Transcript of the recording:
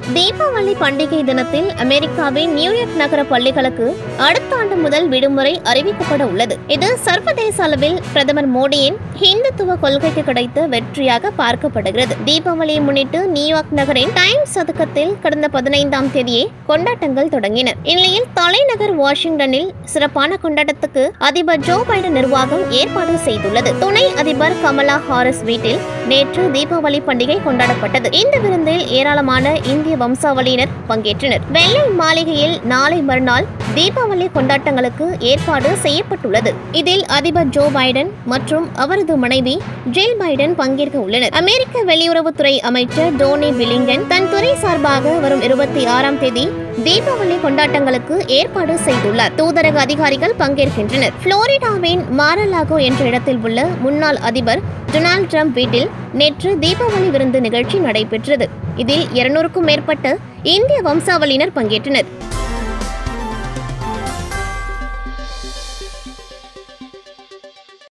தீபாவளி பண்டிகை தினத்தில் அமெரிக்காவின் நியூயார்க் நகர பள்ளிகளுக்கு அடுத்த ஆண்டு முதல் விடுமுறை அறிவிக்கப்பட உள்ளது இது சர்வதேச அளவில் பிரதமர் மோடியின் ஹிந்துத்துவ கொள்கைக்கு கிடைத்த வெற்றியாக பார்க்கப்படுகிறது தீபாவளியை முன்னிட்டு நியூயார்க் நகரின் டைம்ஸ் சதுக்கத்தில் கடந்த பதினைந்தாம் தேதியே கொண்டாட்டங்கள் தொடங்கின இந்நிலையில் தலைநகர் வாஷிங்டனில் சிறப்பான கொண்டாட்டத்துக்கு அதிபர் ஜோ பைடன் நிர்வாகம் ஏற்பாடு செய்துள்ளது துணை அதிபர் கமலா ஹாரிஸ் வீட்டில் நேற்று தீபாவளி பண்டிகை கொண்டாடப்பட்டது இந்த விருந்தில் ஏராளமான இந்திய வம்சாவளியினர் பங்கேற்றனர் வெள்ளை மாளிகையில் நாளை மறுநாள் தீபாவளி கொண்டாட்டங்களுக்கு ஏற்பாடு செய்யப்பட்டுள்ளது இதில் அதிபர் ஜோ பைடன் மற்றும் அவரது மனைவி ஜில் பைடன் பங்கேற்க உள்ளனர் அமெரிக்க வெளியுறவுத்துறை அமைச்சர் டோனி பிலிங்கன் தன் துறை சார்பாக வரும் இருபத்தி ஆறாம் தேதி தீபாவளி கொண்டாட்டங்களுக்கு ஏற்பாடு செய்துள்ளார் தூதரக அதிகாரிகள் பங்கேற்கின்றனர் புளோரிடாவின் மாரலாகோ என்ற இடத்தில் உள்ள முன்னாள் அதிபர் டொனால்ட் ட்ரம்ப் வீட்டில் நேற்று தீபாவளி விருந்து நிகழ்ச்சி நடைபெற்றது இதில் இருநூறுக்கும் மேற்பட்ட இந்திய வம்சாவளியினர் பங்கேற்றனர்